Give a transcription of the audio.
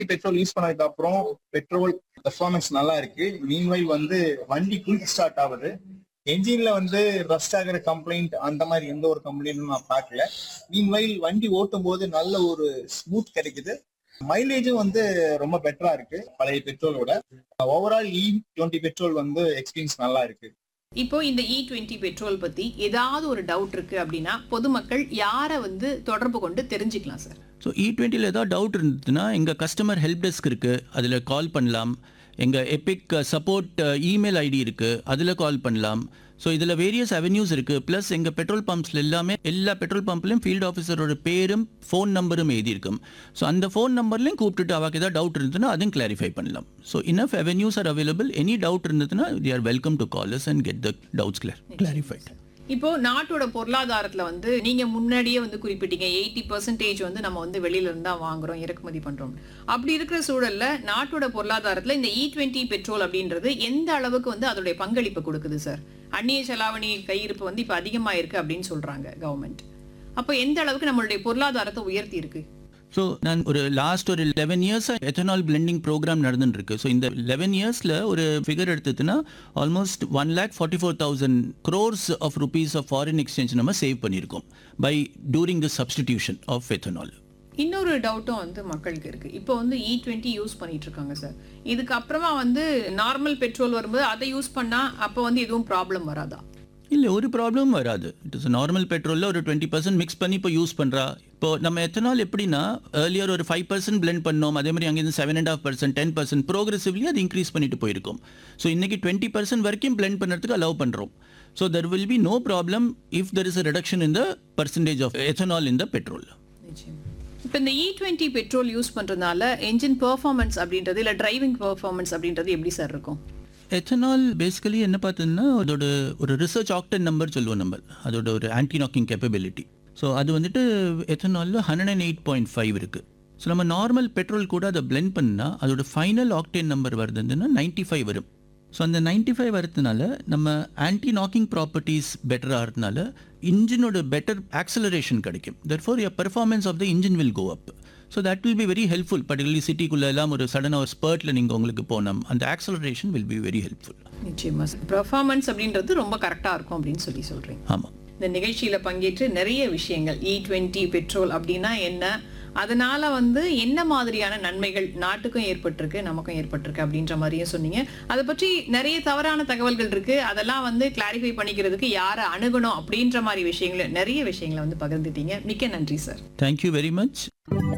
petrol use பண்ணதுக்கு அப்புறம் petrol performance நல்லா இருக்கு மீன்வைல் வந்து வண்டி குயிக் ஸ்டார்ட் ஆகுது என்ஜின்ல வந்து ரஸ்ட் ஆகிற கம்ப்ளைண்ட் அந்த மாதிரி எந்த ஒரு கம்ப்ளைண்ட்டும் நான் பார்க்கல மீன்வைல் வண்டி ஓட்டும் போது நல்ல ஒரு ஸ்மூத் கிடைக்குது மைலேஜும் வந்து ரொம்ப பெட்டரா இருக்கு பழைய பெட்ரோலோட ஓவரால் இ டுவெண்ட்டி பெட்ரோல் வந்து எக்ஸ்பீரியன்ஸ் நல்லா இருக்கு இப்போ இந்த இ டுவெண்ட்டி பெட்ரோல் பத்தி ஏதாவது ஒரு டவுட் இருக்கு அப்படின்னா பொதுமக்கள் யாரை வந்து தொடர்பு கொண்டு தெரிஞ்சுக்கலாம் சார் ஸோ இ டுவெண்ட்டியில் ஏதாவது டவுட் இருந்ததுன்னா எங்கள் கஸ்டமர் ஹெல்ப் டெஸ்க் இருக்குது அதில் கால் பண்ணலாம் எங்கள் எபிக் சப்போர்ட் இமெயில் ஐடி இருக்குது அதில் கால் பண்ணலாம் ஸோ இதில் வேரியஸ் அவென்யூஸ் இருக்குது ப்ளஸ் எங்கள் பெட்ரோல் பம்ப்ஸில் எல்லாமே எல்லா பெட்ரோல் பம்ப்லையும் ஃபீல்டு ஆஃபீஸரோட பேரும் ஃபோன் நம்பரும் எழுதியிருக்கும் ஸோ அந்த ஃபோன் நம்பர்லையும் கூப்பிட்டுட்டு அவாக்கு ஏதாவது டவுட் இருந்ததுன்னா அதையும் கிளாரிஃபை பண்ணலாம் so enough avenues are available any doubt இருந்ததுன்னா they are welcome to callers and get the doubts clear clarified இப்போ நாட்டோட பொருளாதாரத்துல வந்து நீங்க முன்னாடியே வந்து குறிப்பிட்டீங்க எயிட்டி பர்சன்டேஜ் வந்து நம்ம வந்து வெளியில இருந்தா வாங்குறோம் இறக்குமதி பண்றோம் அப்படி இருக்கிற சூழல்ல நாட்டோட பொருளாதாரத்துல இந்த இ டுவெண்ட்டி பெட்ரோல் அப்படின்றது எந்த அளவுக்கு வந்து அதோடைய பங்களிப்பு கொடுக்குது சார் அந்நிய செலாவணி கையிருப்பு வந்து இப்ப அதிகமா இருக்கு அப்படின்னு சொல்றாங்க கவர்மெண்ட் அப்போ எந்த அளவுக்கு நம்மளுடைய பொருளாதாரத்தை உயர்த்தி இருக்கு ஸோ நான் ஒரு லாஸ்ட் ஒரு eleven years ethanol blending program நடந்துட்டு இருக்கு ஸோ இந்த லெவன் இயர்ஸில் ஒரு ஃபிகர் எடுத்ததுன்னா almost one lakh forty four thousand crores of rupees of foreign exchange நம்ம சேவ் பண்ணியிருக்கோம் by during the substitution of ethanol இன்னொரு டவுட்டும் வந்து மக்களுக்கு இருக்கு இப்போ வந்து இ டுவெண்ட்டி யூஸ் பண்ணிட்டு இருக்காங்க சார் இதுக்கு அப்புறமா வந்து நார்மல் பெட்ரோல் வரும்போது அதை யூஸ் பண்ணா அப்போ வந்து எதுவும் ப்ராப்ளம் வராதா இல்லை ஒரு ப்ராப்ளமும் வராது இட் இஸ் நார்மல் பெட்ரோலில் ஒரு டுவெண்ட்டி பர்சன்ட் மிக்ஸ் பண்ணி இப்போ யூஸ் பண்ணுறா இப்போ நம்ம எத்தனால் எப்படின்னா ஏர்லியர் ஒரு ஃபைவ் பர்சன்ட் பிளெண்ட் பண்ணோம் அதே மாதிரி அங்கேருந்து seven and half percent ten percent progressively அது இன்க்ரீஸ் பண்ணிட்டு போயிருக்கும் ஸோ இன்னைக்கு டுவெண்ட்டி பர்சன்ட் வரைக்கும் பிளெண்ட் பண்ணுறதுக்கு அலோவ் பண்ணுறோம் so there will be no problem if there is a reduction in the percentage of ethanol in the petrol நிச்சயம் இப்போ இந்த இ டுவெண்ட்டி பெட்ரோல் யூஸ் பண்றதுனால என்ஜின் பெர்ஃபார்மன்ஸ் அப்படின்றது இல்லை டிரைவிங் பெர்ஃபார்மன்ஸ் அப்படின்றது எப்படி சார் இருக்கும் எத்தனால் பேசிக்கலி என்ன பார்த்தீங்கன்னா அதோட ஒரு ரிசர்ச் ஆக்டன் நம்பர் சொல்லுவோம் நம்ம அதோட ஒரு ஆன்டி நாக்கிங் கேப்பபிலிட்டி ஸோ அது வந்துட்டு எத்தனாலில் hundred and eight point five இருக்குது ஸோ நம்ம நார்மல் பெட்ரோல் கூட அதை பிளெண்ட் பண்ணால் அதோட ஃபைனல் ஆக்டேன் நம்பர் வருதுன்னா நைன்ட்டி ஃபைவ் வரும் ஸோ அந்த நைன்ட்டி ஃபைவ் வரதுனால நம்ம ஆன்டி நாக்கிங் ப்ராப்பர்ட்டிஸ் பெட்டர் ஆகிறதுனால இன்ஜினோட பெட்டர் ஆக்சலரேஷன் கிடைக்கும் therefore your performance of the engine will go up so that will be very helpful particularly சிட்டிக்குள்ளே எல்லாம் ஒரு சடனாக ஒரு ஸ்பர்ட்டில் நீங்கள் உங்களுக்கு போனோம் அந்த acceleration will be very helpful நிச்சயமா சார் பெர்ஃபார்மன்ஸ் அப்படின்றது ரொம்ப கரெக்டாக இருக்கும் அப்படின்னு சொல்லி சொல்றீங்க ஆமாம் இந்த நிகழ்ச்சியில பங்கேற்று நிறைய விஷயங்கள் இ டுவெண்ட்டி பெட்ரோல் அப்படின்னா என்ன அதனால வந்து என்ன மாதிரியான நன்மைகள் நாட்டுக்கும் ஏற்பட்டிருக்கு நமக்கும் ஏற்பட்டிருக்கு அப்படின்ற மாதிரியும் சொன்னீங்க அதை பற்றி நிறைய தவறான தகவல்கள் இருக்கு அதெல்லாம் வந்து கிளாரிஃபை பண்ணிக்கிறதுக்கு யாரை அணுகணும் அப்படின்ற மாதிரி விஷயங்களை நிறைய விஷயங்களை வந்து பகிர்ந்துட்டீங்க மிக்க நன்றி சார் தேங்க்யூ வெரி மச்